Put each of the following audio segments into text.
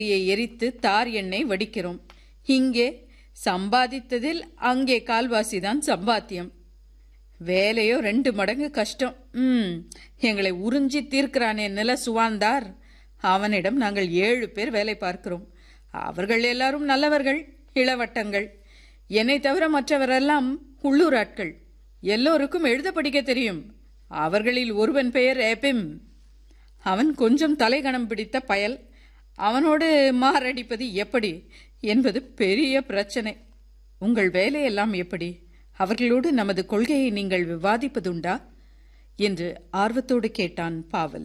எரித்து தார் எண்ணெய் வடிக்கிறோம் இங்கே சம்பாதித்ததில் அங்கே கால்வாசிதான் சம்பாத்தியம் வேலையோ ரெண்டு மடங்கு கஷ்டம் ம் எங்களை உறிஞ்சி தீர்க்கிறானே நில சுவாந்தார் அவனிடம் நாங்கள் ஏழு பேர் வேலை பார்க்கிறோம் அவர்கள் எல்லாரும் நல்லவர்கள் இளவட்டங்கள் என்னை தவிர மற்றவரெல்லாம் உள்ளூர் ஆட்கள் எல்லோருக்கும் எழுத படிக்க தெரியும் அவர்களில் ஒருவன் பெயர் எபிம் அவன் கொஞ்சம் தலைகணம் பிடித்த பயல் அவனோடு மாரடிப்பது எப்படி என்பது பெரிய பிரச்சனை உங்கள் வேலையெல்லாம் எப்படி அவர்களோடு நமது கொள்கையை நீங்கள் விவாதிப்பதுண்டா என்று ஆர்வத்தோடு கேட்டான் பாவல்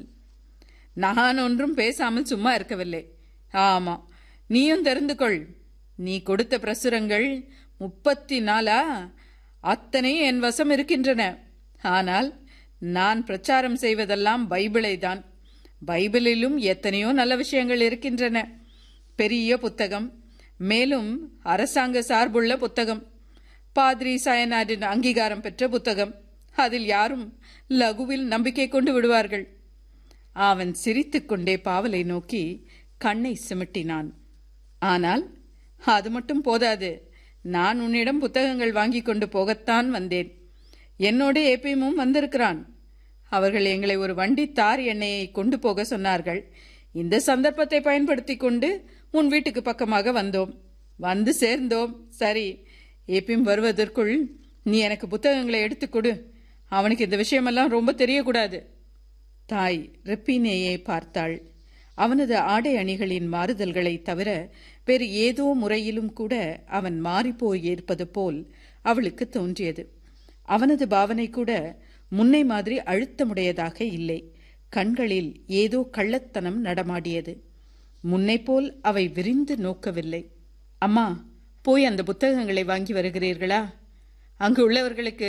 நான் ஒன்றும் பேசாமல் சும்மா இருக்கவில்லை ஆமா நீயும் தெரிந்து கொள் நீ கொடுத்த பிரசுரங்கள் முப்பத்தி நாலா அத்தனை என் வசம் இருக்கின்றன ஆனால் நான் பிரச்சாரம் செய்வதெல்லாம் பைபிளை தான் பைபிளிலும் எத்தனையோ நல்ல விஷயங்கள் இருக்கின்றன பெரிய புத்தகம் மேலும் அரசாங்க சார்புள்ள புத்தகம் பாத்ரி சயனாரின் அங்கீகாரம் பெற்ற புத்தகம் அதில் யாரும் லகுவில் நம்பிக்கை கொண்டு விடுவார்கள் அவன் சிரித்துக்கொண்டே பாவலை நோக்கி கண்ணை சிமிட்டினான் ஆனால் அது மட்டும் போதாது நான் உன்னிடம் புத்தகங்கள் வாங்கி கொண்டு போகத்தான் வந்தேன் என்னோடு ஏபிஎம்மும் வந்திருக்கிறான் அவர்கள் எங்களை ஒரு வண்டி தார் எண்ணெயை கொண்டு போக சொன்னார்கள் இந்த சந்தர்ப்பத்தை பயன்படுத்தி கொண்டு உன் வீட்டுக்கு பக்கமாக வந்தோம் வந்து சேர்ந்தோம் சரி ஏபிஎம் வருவதற்குள் நீ எனக்கு புத்தகங்களை எடுத்துக் கொடு அவனுக்கு இந்த விஷயமெல்லாம் ரொம்ப தெரியக்கூடாது தாய் ரெப்பினேயை பார்த்தாள் அவனது ஆடை அணிகளின் மாறுதல்களை தவிர வேறு ஏதோ முறையிலும் கூட அவன் மாறிப்போய் இருப்பது போல் அவளுக்கு தோன்றியது அவனது பாவனை கூட முன்னை மாதிரி அழுத்தமுடையதாக இல்லை கண்களில் ஏதோ கள்ளத்தனம் நடமாடியது முன்னை போல் அவை விரிந்து நோக்கவில்லை அம்மா போய் அந்த புத்தகங்களை வாங்கி வருகிறீர்களா அங்கு உள்ளவர்களுக்கு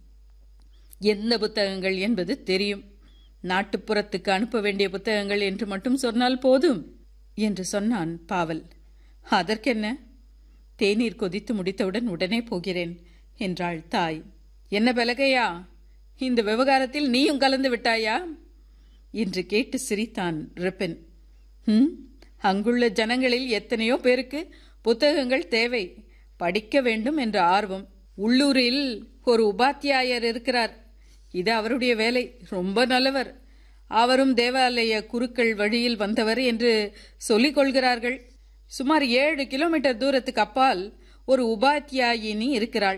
எந்த புத்தகங்கள் என்பது தெரியும் நாட்டுப்புறத்துக்கு அனுப்ப வேண்டிய புத்தகங்கள் என்று மட்டும் சொன்னால் போதும் என்று சொன்னான் பாவல் அதற்கென்ன தேநீர் கொதித்து முடித்தவுடன் உடனே போகிறேன் என்றாள் தாய் என்ன பலகையா இந்த விவகாரத்தில் நீயும் கலந்து விட்டாயா என்று கேட்டு சிரித்தான் ரிப்பன் ம் அங்குள்ள ஜனங்களில் எத்தனையோ பேருக்கு புத்தகங்கள் தேவை படிக்க வேண்டும் என்ற ஆர்வம் உள்ளூரில் ஒரு உபாத்தியாயர் இருக்கிறார் இது அவருடைய வேலை ரொம்ப நல்லவர் அவரும் தேவாலய குருக்கள் வழியில் வந்தவர் என்று சொல்லிக் கொள்கிறார்கள் சுமார் ஏழு கிலோமீட்டர் தூரத்துக்கு அப்பால் ஒரு உபாத்தியாயினி இருக்கிறாள்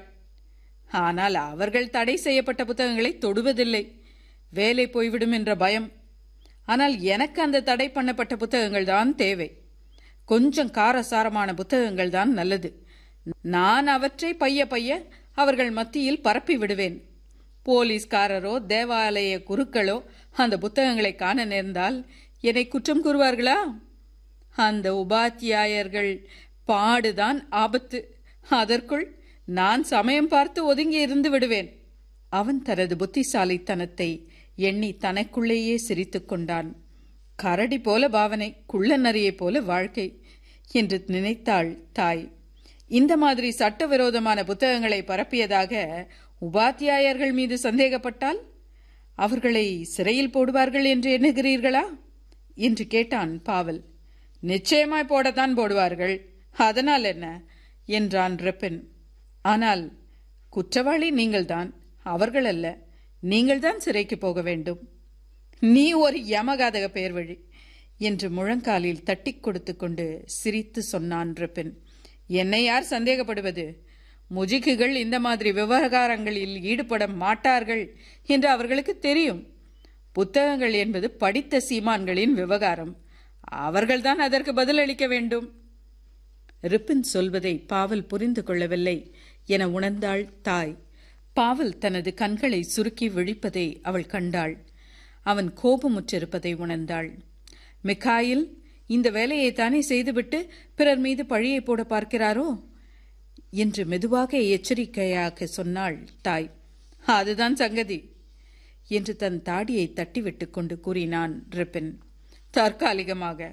ஆனால் அவர்கள் தடை செய்யப்பட்ட புத்தகங்களை தொடுவதில்லை வேலை போய்விடும் என்ற பயம் ஆனால் எனக்கு அந்த தடை பண்ணப்பட்ட புத்தகங்கள் தான் தேவை கொஞ்சம் காரசாரமான புத்தகங்கள் தான் நல்லது நான் அவற்றை பைய பைய அவர்கள் மத்தியில் பரப்பி விடுவேன் போலீஸ்காரரோ தேவாலய குருக்களோ அந்த புத்தகங்களை காண நேர்ந்தால் என்னை குற்றம் கூறுவார்களா அந்த உபாத்தியாயர்கள் பாடுதான் ஆபத்து அதற்குள் நான் சமயம் பார்த்து ஒதுங்கி இருந்து விடுவேன் அவன் தனது புத்திசாலித்தனத்தை எண்ணி தனக்குள்ளேயே சிரித்துக் கொண்டான் கரடி போல பாவனை குள்ள நரியை போல வாழ்க்கை என்று நினைத்தாள் தாய் இந்த மாதிரி சட்டவிரோதமான புத்தகங்களை பரப்பியதாக உபாத்தியாயர்கள் மீது சந்தேகப்பட்டால் அவர்களை சிறையில் போடுவார்கள் என்று எண்ணுகிறீர்களா என்று கேட்டான் பாவல் நிச்சயமாய் போடத்தான் போடுவார்கள் அதனால் என்ன என்றான் ரெப்பன் ஆனால் குற்றவாளி நீங்கள்தான் அவர்கள் அல்ல நீங்கள்தான் சிறைக்கு போக வேண்டும் நீ ஒரு யமகாதக பெயர் வழி என்று முழங்காலில் தட்டிக் கொடுத்து கொண்டு சிரித்து சொன்னான் ரெப்பன் என்னை யார் சந்தேகப்படுவது முஜிக்குகள் இந்த மாதிரி விவகாரங்களில் ஈடுபட மாட்டார்கள் என்று அவர்களுக்கு தெரியும் புத்தகங்கள் என்பது படித்த சீமான்களின் விவகாரம் அவர்கள்தான் அதற்கு பதிலளிக்க வேண்டும் ரிப்பின் சொல்வதை பாவல் புரிந்து கொள்ளவில்லை என உணர்ந்தாள் தாய் பாவல் தனது கண்களை சுருக்கி விழிப்பதை அவள் கண்டாள் அவன் கோபமுற்றிருப்பதை உணர்ந்தாள் மிக்காயில் இந்த வேலையை தானே செய்துவிட்டு பிறர் மீது பழியை போட பார்க்கிறாரோ என்று மெதுவாக எச்சரிக்கையாக சொன்னாள் தாய் அதுதான் சங்கதி என்று தன் தாடியை தட்டிவிட்டு கொண்டு கூறினான் ரிப்பின் தற்காலிகமாக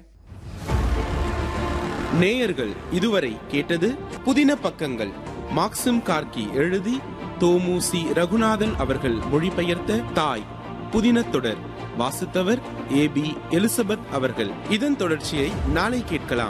நேயர்கள் இதுவரை கேட்டது புதின பக்கங்கள் மாக்சிம் கார்கி எழுதி தோமு சி ரகுநாதன் அவர்கள் மொழிபெயர்த்த தாய் புதின தொடர் வாசித்தவர் ஏ பி எலிசபெத் அவர்கள் இதன் தொடர்ச்சியை நாளை கேட்கலாம்